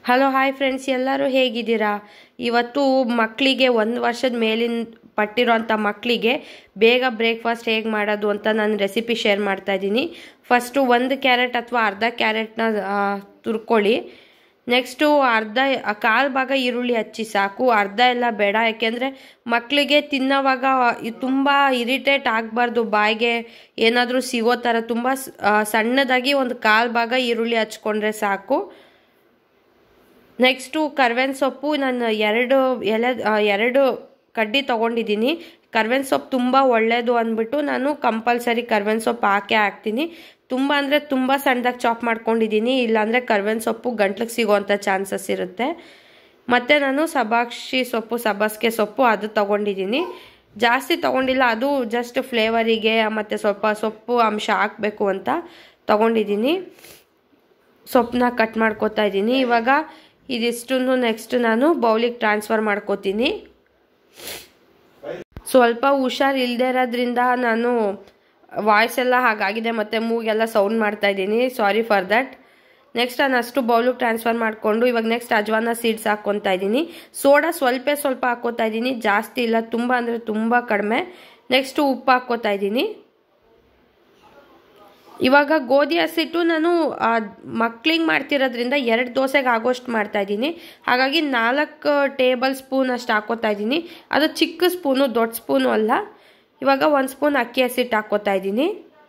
hello hi friends ಎಲ್ಲರೂ ಹೇಗಿದ್ದೀರಾ ಇವತ್ತು ಮಕ್ಕಳಿಗೆ ಒಂದು ವರ್ಷದ ಮೇಲಿನ ಪಟ್ಟಿರೋಂಥ ಮಕ್ಕಳಿಗೆ ಬೇಗ ಬ್ರೇಕ್ಫಾಸ್ಟ್ ಹೇಗೆ ಮಾಡೋದು ಅಂತ ನಾನು ರೆಸಿಪಿ ಶೇರ್ ಮಾಡ್ತಾ ಇದ್ದೀನಿ ಫಸ್ಟು ಒಂದು ಕ್ಯಾರೆಟ್ ಅಥವಾ ಅರ್ಧ ಕ್ಯಾರೆಟ್ನ ತುರ್ಕೊಳ್ಳಿ ನೆಕ್ಸ್ಟು ಅರ್ಧ ಕಾಲು ಭಾಗ ಈರುಳ್ಳಿ ಹಚ್ಚಿ ಸಾಕು ಅರ್ಧ ಎಲ್ಲ ಬೇಡ ಯಾಕೆಂದರೆ ಮಕ್ಕಳಿಗೆ ತಿನ್ನೋವಾಗ ತುಂಬ ಇರಿಟೇಟ್ ಆಗಬಾರ್ದು ಬಾಯಿಗೆ ಏನಾದರೂ ಸಿಗೋ ಥರ ತುಂಬ ಸಣ್ಣದಾಗಿ ಒಂದು ಕಾಲು ಭಾಗ ಈರುಳ್ಳಿ ಹಚ್ಕೊಂಡ್ರೆ ಸಾಕು ನೆಕ್ಸ್ಟು ಕರ್ಬೇವಿನ ಸೊಪ್ಪು ನಾನು ಎರಡು ಎಲೆ ಎರಡು ಕಡ್ಡಿ ತೊಗೊಂಡಿದ್ದೀನಿ ಕರ್ಬೇವಿನ ಸೊಪ್ಪು ತುಂಬ ಒಳ್ಳೆಯದು ಅಂದ್ಬಿಟ್ಟು ನಾನು ಕಂಪಲ್ಸರಿ ಕರ್ಬೇವಿನ ಸೊಪ್ಪು ಹಾಕೇ ಹಾಕ್ತೀನಿ ತುಂಬ ಅಂದರೆ ತುಂಬ ಸಣ್ಣದಾಗಿ ಚಾಪ್ ಮಾಡ್ಕೊಂಡಿದ್ದೀನಿ ಇಲ್ಲಾಂದರೆ ಕರ್ಬೇವಿನ ಸೊಪ್ಪು ಗಂಟ್ಲಿಗೆ ಸಿಗೋವಂಥ ಚಾನ್ಸಸ್ ಇರುತ್ತೆ ಮತ್ತು ನಾನು ಸಬಾಕ್ಷಿ ಸೊಪ್ಪು ಸಬಾಸ್ಗೆ ಸೊಪ್ಪು ಅದು ತೊಗೊಂಡಿದ್ದೀನಿ ಜಾಸ್ತಿ ತೊಗೊಂಡಿಲ್ಲ ಅದು ಜಸ್ಟ್ ಫ್ಲೇವರಿಗೆ ಮತ್ತು ಸ್ವಲ್ಪ ಸೊಪ್ಪು ಅಂಶ ಹಾಕಬೇಕು ಅಂತ ತೊಗೊಂಡಿದ್ದೀನಿ ಸೊಪ್ಪನ್ನ ಕಟ್ ಮಾಡ್ಕೋತಾ ಇದ್ದೀನಿ ಇವಾಗ ಇದಿಷ್ಟನ್ನು ನೆಕ್ಸ್ಟ್ ನಾನು ಬೌಲಿಗೆ ಟ್ರಾನ್ಸ್ಫರ್ ಮಾಡ್ಕೋತೀನಿ ಸ್ವಲ್ಪ ಹುಷಾರು ಇಲ್ಲದೆ ಇರೋದ್ರಿಂದ ನಾನು ವಾಯ್ಸ್ ಎಲ್ಲ ಹಾಗಾಗಿದೆ ಮತ್ತು ಮೂಗೆಲ್ಲ ಸೌಂಡ್ ಮಾಡ್ತಾ ಇದ್ದೀನಿ ಸಾರಿ ಫಾರ್ ದಟ್ ನೆಕ್ಸ್ಟ್ ನಾನು ಅಷ್ಟು ಬೌಲಿಗೆ ಟ್ರಾನ್ಸ್ಫರ್ ಮಾಡಿಕೊಂಡು ಇವಾಗ ನೆಕ್ಸ್ಟ್ ಅಜ್ವಾನ ಸೀಡ್ಸ್ ಹಾಕ್ಕೊತಾ ಇದ್ದೀನಿ ಸೋಡಾ ಸ್ವಲ್ಪ ಸ್ವಲ್ಪ ಹಾಕ್ಕೋತಾ ಇದ್ದೀನಿ ಜಾಸ್ತಿ ಇಲ್ಲ ತುಂಬ ಅಂದರೆ ತುಂಬ ಕಡಿಮೆ ನೆಕ್ಸ್ಟು ಉಪ್ಪು ಹಾಕ್ಕೋತಾ ಇದ್ದೀನಿ ಇವಾಗ ಗೋಧಿ ಹಸಿಟ್ಟು ನಾನು ಮಕ್ಳಿಗೆ ಮಾಡ್ತಿರೋದ್ರಿಂದ ಎರಡು ದೋಸೆಗೆ ಆಗೋಷ್ಟು ಮಾಡ್ತಾ ಇದ್ದೀನಿ ಹಾಗಾಗಿ ನಾಲ್ಕು ಟೇಬಲ್ ಸ್ಪೂನ್ ಅಷ್ಟು ಹಾಕೋತಾ ಇದ್ದೀನಿ ಅದು ಚಿಕ್ಕ ಸ್ಪೂನು ದೊಡ್ಡ ಸ್ಪೂನು ಅಲ್ಲ ಇವಾಗ ಒಂದು ಸ್ಪೂನ್ ಅಕ್ಕಿ ಹಸಿಟ್ಟು ಹಾಕೋತಾ ಇದ್ದೀನಿ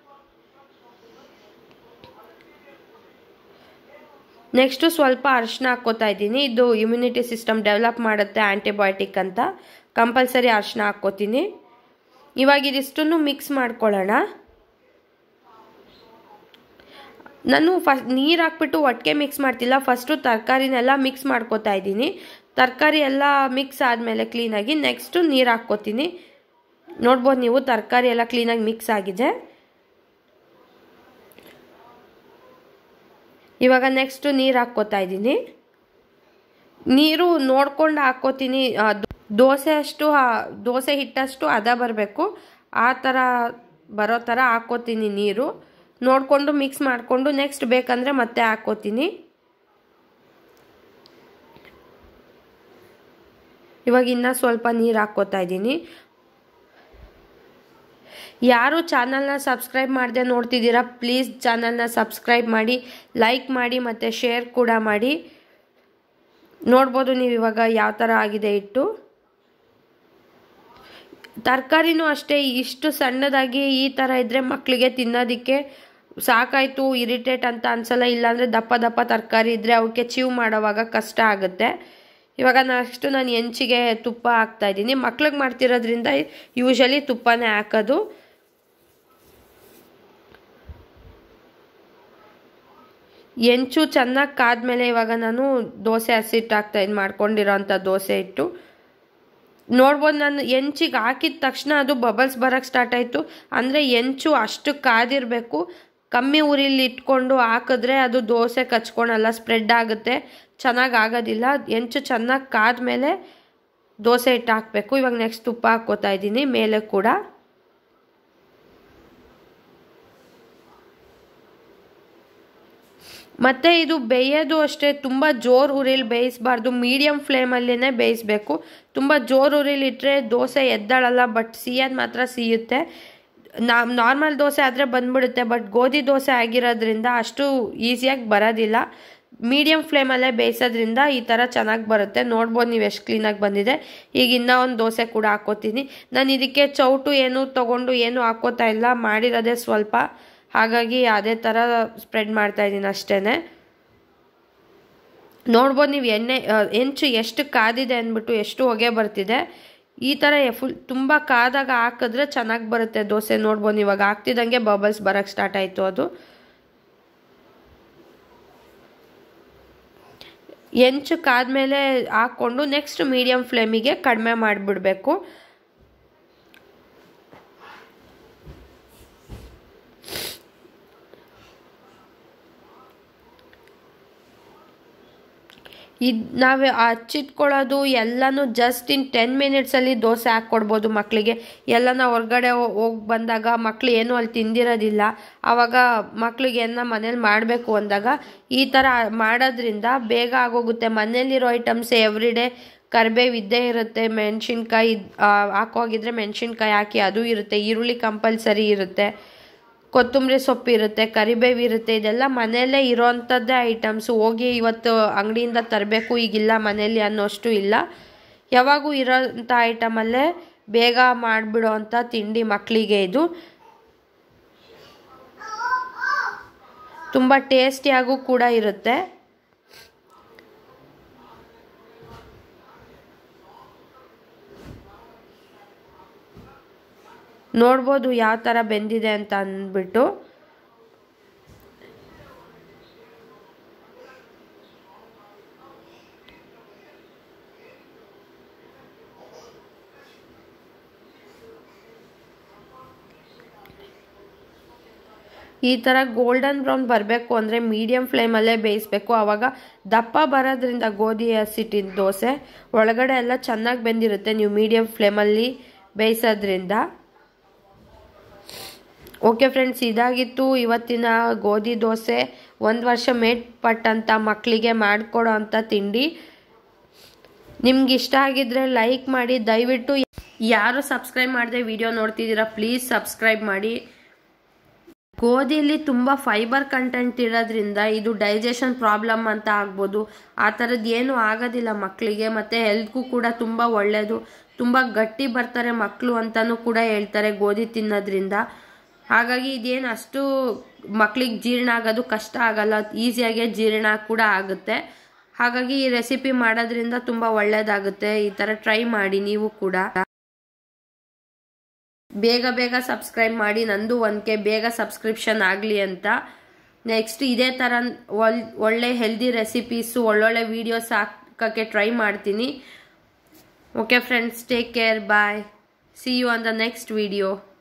ನೆಕ್ಸ್ಟು ಸ್ವಲ್ಪ ಅರಿಶಿನ ಹಾಕ್ಕೋತಾ ಇದ್ದೀನಿ ಇದು ಇಮ್ಯುನಿಟಿ ಸಿಸ್ಟಮ್ ಡೆವಲಪ್ ಮಾಡುತ್ತೆ ಆ್ಯಂಟಿಬಯೋಟಿಕ್ ಅಂತ ಕಂಪಲ್ಸರಿ ಅರಿಶಿನ ಹಾಕ್ಕೋತೀನಿ ಇವಾಗ ಇದಿಷ್ಟನ್ನು ಮಿಕ್ಸ್ ಮಾಡ್ಕೊಳ್ಳೋಣ ನಾನು ಫಸ್ಟ್ ನೀರು ಹಾಕ್ಬಿಟ್ಟು ಒಟ್ಟಿಗೆ ಮಿಕ್ಸ್ ಮಾಡ್ತಿಲ್ಲ ಫಸ್ಟು ತರಕಾರಿನೆಲ್ಲ ಮಿಕ್ಸ್ ಮಾಡ್ಕೋತಾ ಇದ್ದೀನಿ ತರಕಾರಿ ಎಲ್ಲ ಮಿಕ್ಸ್ ಆದಮೇಲೆ ಕ್ಲೀನಾಗಿ ನೆಕ್ಸ್ಟು ನೀರು ಹಾಕ್ಕೋತೀನಿ ನೋಡ್ಬೋದು ನೀವು ತರಕಾರಿ ಎಲ್ಲ ಕ್ಲೀನಾಗಿ ಮಿಕ್ಸ್ ಆಗಿದೆ ಇವಾಗ ನೆಕ್ಸ್ಟು ನೀರು ಹಾಕ್ಕೋತಾ ಇದ್ದೀನಿ ನೀರು ನೋಡ್ಕೊಂಡು ಹಾಕ್ಕೋತೀನಿ ದೋಸೆ ಅಷ್ಟು ದೋಸೆ ಹಿಟ್ಟಷ್ಟು ಅದ ಬರಬೇಕು ಆ ಥರ ಬರೋ ಥರ ಹಾಕ್ಕೋತೀನಿ ನೀರು ನೋಡಿಕೊಂಡು ಮಿಕ್ಸ್ ಮಾಡಿಕೊಂಡು ನೆಕ್ಸ್ಟ್ ಬೇಕಂದರೆ ಮತ್ತೆ ಹಾಕ್ಕೋತೀನಿ ಇವಾಗ ಇನ್ನೂ ಸ್ವಲ್ಪ ನೀರು ಹಾಕ್ಕೋತಾ ಇದ್ದೀನಿ ಯಾರು ಚಾನಲ್ನ ಸಬ್ಸ್ಕ್ರೈಬ್ ಮಾಡದೆ ನೋಡ್ತಿದ್ದೀರಾ ಪ್ಲೀಸ್ ಚಾನಲ್ನ ಸಬ್ಸ್ಕ್ರೈಬ್ ಮಾಡಿ ಲೈಕ್ ಮಾಡಿ ಮತ್ತು ಶೇರ್ ಕೂಡ ಮಾಡಿ ನೋಡ್ಬೋದು ನೀವು ಇವಾಗ ಯಾವ ಥರ ಆಗಿದೆ ಇಟ್ಟು ತರಕಾರಿನೂ ಅಷ್ಟೇ ಇಷ್ಟು ಸಣ್ಣದಾಗಿ ಈ ಥರ ಇದ್ದರೆ ಮಕ್ಕಳಿಗೆ ತಿನ್ನೋದಕ್ಕೆ ಸಾಕಾಯಿತು ಇರಿಟೇಟ್ ಅಂತ ಅನ್ಸಲ್ಲ ಇಲ್ಲಾಂದರೆ ದಪ್ಪ ದಪ್ಪ ತರಕಾರಿ ಇದ್ದರೆ ಅವಕ್ಕೆ ಚೀವ್ ಮಾಡೋವಾಗ ಕಷ್ಟ ಆಗುತ್ತೆ ಇವಾಗ ನೆಕ್ಸ್ಟು ನಾನು ಹೆಂಚಿಗೆ ತುಪ್ಪ ಹಾಕ್ತಾ ಇದ್ದೀನಿ ಮಕ್ಳಿಗೆ ಮಾಡ್ತಿರೋದ್ರಿಂದ ಯೂಶಲಿ ತುಪ್ಪನೇ ಹಾಕೋದು ಹೆಂಚು ಚೆನ್ನಾಗಿ ಕಾದ್ಮೇಲೆ ಇವಾಗ ನಾನು ದೋಸೆ ಹಸಿಟ್ಟು ಹಾಕ್ತಾ ಇದು ಮಾಡ್ಕೊಂಡಿರೋಂಥ ದೋಸೆ ಇಟ್ಟು ನೋಡ್ಬೋದು ನಾನು ಹೆಂಚಿಗೆ ಹಾಕಿದ ತಕ್ಷಣ ಅದು ಬಬಲ್ಸ್ ಬರೋಕ್ಕೆ ಸ್ಟಾರ್ಟ್ ಆಯಿತು ಅಂದರೆ ಹೆಂಚು ಅಷ್ಟು ಕಾದಿರಬೇಕು ಕಮ್ಮಿ ಉರಿಲಿ ಇಟ್ಕೊಂಡು ಹಾಕಿದ್ರೆ ಅದು ದೋಸೆ ಕಚ್ಕೊಳಲ್ಲ ಸ್ಪ್ರೆಡ್ ಆಗುತ್ತೆ ಚೆನ್ನಾಗಿ ಆಗೋದಿಲ್ಲ ಹೆಂಚು ಚೆನ್ನಾಗಿ ಕಾದ್ಮೇಲೆ ದೋಸೆ ಹಿಟ್ಟು ಹಾಕಬೇಕು ಇವಾಗ ನೆಕ್ಸ್ಟ್ ತುಪ್ಪ ಹಾಕ್ಕೋತಾ ಇದ್ದೀನಿ ಮೇಲೆ ಕೂಡ ಮತ್ತು ಇದು ಬೇಯೋದು ಅಷ್ಟೇ ತುಂಬ ಜೋರು ಉರಿಲಿ ಬೇಯಿಸಬಾರ್ದು ಮೀಡಿಯಮ್ ಫ್ಲೇಮಲ್ಲೇ ಬೇಯಿಸಬೇಕು ತುಂಬ ಜೋರು ಉರಿಲಿ ಇಟ್ಟರೆ ದೋಸೆ ಎದ್ದಾಳಲ್ಲ ಬಟ್ ಸಿಯೋದು ಮಾತ್ರ ಸಿಯುತ್ತೆ ನಾ ನಾರ್ಮಲ್ ದೋಸೆ ಆದರೆ ಬಂದ್ಬಿಡುತ್ತೆ ಬಟ್ ಗೋಧಿ ದೋಸೆ ಆಗಿರೋದ್ರಿಂದ ಅಷ್ಟು ಈಸಿಯಾಗಿ ಬರೋದಿಲ್ಲ ಮೀಡಿಯಮ್ ಫ್ಲೇಮಲ್ಲೇ ಬೇಯಿಸೋದ್ರಿಂದ ಈ ಥರ ಚೆನ್ನಾಗಿ ಬರುತ್ತೆ ನೋಡ್ಬೋದು ನೀವು ಎಷ್ಟು ಕ್ಲೀನಾಗಿ ಬಂದಿದೆ ಈಗ ಇನ್ನೂ ಒಂದು ದೋಸೆ ಕೂಡ ಹಾಕ್ಕೋತೀನಿ ನಾನು ಇದಕ್ಕೆ ಚೌಟು ಏನು ತೊಗೊಂಡು ಏನು ಹಾಕ್ಕೋತಾ ಇಲ್ಲ ಮಾಡಿರೋದೇ ಸ್ವಲ್ಪ ಹಾಗಾಗಿ ಅದೇ ಥರ ಸ್ಪ್ರೆಡ್ ಮಾಡ್ತಾಯಿದ್ದೀನಿ ಅಷ್ಟೇ ನೋಡ್ಬೋದು ನೀವು ಎಣ್ಣೆ ಹೆಂಚು ಎಷ್ಟು ಕಾದಿದೆ ಅಂದ್ಬಿಟ್ಟು ಎಷ್ಟು ಹೊಗೆ ಬರ್ತಿದೆ ಈ ಥರ ಫುಲ್ ತುಂಬ ಕಾದಾಗ ಹಾಕಿದ್ರೆ ಚೆನ್ನಾಗಿ ಬರುತ್ತೆ ದೋಸೆ ನೋಡ್ಬೋದು ಇವಾಗ ಹಾಕ್ತಿದ್ದಂಗೆ ಬಬಲ್ಸ್ ಬರೋಕ್ಕೆ ಸ್ಟಾರ್ಟ್ ಆಯಿತು ಅದು ಹೆಂಚು ಕಾದ್ಮೇಲೆ ಹಾಕ್ಕೊಂಡು ನೆಕ್ಸ್ಟ್ ಮೀಡಿಯಮ್ ಫ್ಲೇಮಿಗೆ ಕಡಿಮೆ ಮಾಡಿಬಿಡ್ಬೇಕು ಇದು ನಾವು ಹಚ್ಚಿಟ್ಕೊಳ್ಳೋದು ಎಲ್ಲನೂ ಜಸ್ಟ್ ಇನ್ ಟೆನ್ ಮಿನಿಟ್ಸಲ್ಲಿ ದೋಸೆ ಹಾಕ್ಕೊಡ್ಬೋದು ಮಕ್ಕಳಿಗೆ ಎಲ್ಲನ ಹೊರ್ಗಡೆ ಹೋಗಿ ಬಂದಾಗ ಮಕ್ಳು ಏನೂ ಅಲ್ಲಿ ತಿಂದಿರೋದಿಲ್ಲ ಆವಾಗ ಮಕ್ಳಿಗೆ ಏನ ಮನೇಲಿ ಮಾಡಬೇಕು ಅಂದಾಗ ಈ ಥರ ಮಾಡೋದ್ರಿಂದ ಬೇಗ ಆಗೋಗುತ್ತೆ ಮನೇಲಿರೋ ಐಟಮ್ಸ್ ಎವ್ರಿ ಡೇ ಕರಿಬೇವು ಇದ್ದೇ ಇರುತ್ತೆ ಮೆಣಸಿನ್ಕಾಯಿ ಹಾಕೋಗಿದ್ರೆ ಮೆಣಸಿನ್ಕಾಯಿ ಹಾಕಿ ಅದು ಇರುತ್ತೆ ಈರುಳ್ಳಿ ಕಂಪಲ್ಸರಿ ಇರುತ್ತೆ ಕೊತ್ತಂಬರಿ ಸೊಪ್ಪು ಇರುತ್ತೆ ಕರಿಬೇವು ಇರುತ್ತೆ ಇದೆಲ್ಲ ಮನೆಯಲ್ಲೇ ಇರೋವಂಥದ್ದೇ ಐಟಮ್ಸು ಹೋಗಿ ಇವತ್ತು ಅಂಗಡಿಯಿಂದ ತರಬೇಕು ಈಗಿಲ್ಲ ಮನೇಲಿ ಅನ್ನೋಷ್ಟು ಇಲ್ಲ ಯಾವಾಗೂ ಇರೋಂಥ ಐಟಮಲ್ಲೇ ಬೇಗ ಮಾಡಿಬಿಡೋ ಅಂಥ ತಿಂಡಿ ಮಕ್ಕಳಿಗೆ ಇದು ತುಂಬ ಟೇಸ್ಟಿಯಾಗೂ ಕೂಡ ಇರುತ್ತೆ ನೋಡ್ಬೋದು ಯಾವ ಥರ ಬೆಂದಿದೆ ಅಂತ ಅಂದ್ಬಿಟ್ಟು ಈ ಥರ ಗೋಲ್ಡನ್ ಬ್ರೌನ್ ಬರಬೇಕು ಅಂದರೆ ಮೀಡಿಯಮ್ ಫ್ಲೇಮಲ್ಲೇ ಬೇಯಿಸ್ಬೇಕು ಆವಾಗ ದಪ್ಪ ಬರೋದ್ರಿಂದ ಗೋಧಿ ಹಸಿಟ್ಟಿನ ದೋಸೆ ಒಳಗಡೆ ಎಲ್ಲ ಚೆನ್ನಾಗಿ ಬೆಂದಿರುತ್ತೆ ನೀವು ಮೀಡಿಯಮ್ ಫ್ಲೇಮಲ್ಲಿ ಬೇಯಿಸೋದ್ರಿಂದ ಓಕೆ ಫ್ರೆಂಡ್ಸ್ ಇದಾಗಿತ್ತು ಇವತ್ತಿನ ಗೋಧಿ ದೋಸೆ ಒಂದು ವರ್ಷ ಮೇಲ್ಪಟ್ಟಂಥ ಮಕ್ಕಳಿಗೆ ಮಾಡಿಕೊಡೋ ಅಂಥ ತಿಂಡಿ ನಿಮ್ಗೆ ಇಷ್ಟ ಆಗಿದ್ರೆ ಲೈಕ್ ಮಾಡಿ ದಯವಿಟ್ಟು ಯಾರು ಸಬ್ಸ್ಕ್ರೈಬ್ ಮಾಡದೆ ವಿಡಿಯೋ ನೋಡ್ತಿದ್ದೀರಾ ಪ್ಲೀಸ್ ಸಬ್ಸ್ಕ್ರೈಬ್ ಮಾಡಿ ಗೋಧಿಯಲ್ಲಿ ತುಂಬ ಫೈಬರ್ ಕಂಟೆಂಟ್ ಇರೋದ್ರಿಂದ ಇದು ಡೈಜೆಷನ್ ಪ್ರಾಬ್ಲಮ್ ಅಂತ ಆಗ್ಬೋದು ಆ ಥರದ್ದು ಏನೂ ಆಗೋದಿಲ್ಲ ಮಕ್ಕಳಿಗೆ ಮತ್ತು ಹೆಲ್ತ್ಗೂ ಕೂಡ ತುಂಬ ಒಳ್ಳೆಯದು ತುಂಬ ಗಟ್ಟಿ ಬರ್ತಾರೆ ಮಕ್ಕಳು ಅಂತಲೂ ಕೂಡ ಹೇಳ್ತಾರೆ ಗೋಧಿ ತಿನ್ನೋದ್ರಿಂದ ಹಾಗಾಗಿ ಇದೇನು ಅಷ್ಟು ಮಕ್ಕಳಿಗೆ ಜೀರ್ಣ ಆಗೋದು ಕಷ್ಟ ಆಗಲ್ಲ ಈಸಿಯಾಗಿ ಜೀರ್ಣ ಕೂಡ ಆಗುತ್ತೆ ಹಾಗಾಗಿ ಈ ರೆಸಿಪಿ ಮಾಡೋದ್ರಿಂದ ತುಂಬ ಒಳ್ಳೆಯದಾಗುತ್ತೆ ಈ ಥರ ಟ್ರೈ ಮಾಡಿ ನೀವು ಕೂಡ ಬೇಗ ಬೇಗ ಸಬ್ಸ್ಕ್ರೈಬ್ ಮಾಡಿ ನಂದು ಒಂದ್ಕೆ ಬೇಗ ಸಬ್ಸ್ಕ್ರಿಪ್ಷನ್ ಆಗಲಿ ಅಂತ ನೆಕ್ಸ್ಟ್ ಇದೇ ಥರ ಒಲ್ ಒಳ್ಳೆ ಹೆಲ್ದಿ ರೆಸಿಪೀಸು ಒಳ್ಳೊಳ್ಳೆ ವೀಡಿಯೋಸ್ ಹಾಕೋಕ್ಕೆ ಟ್ರೈ ಮಾಡ್ತೀನಿ okay friends take care bye see you on the next video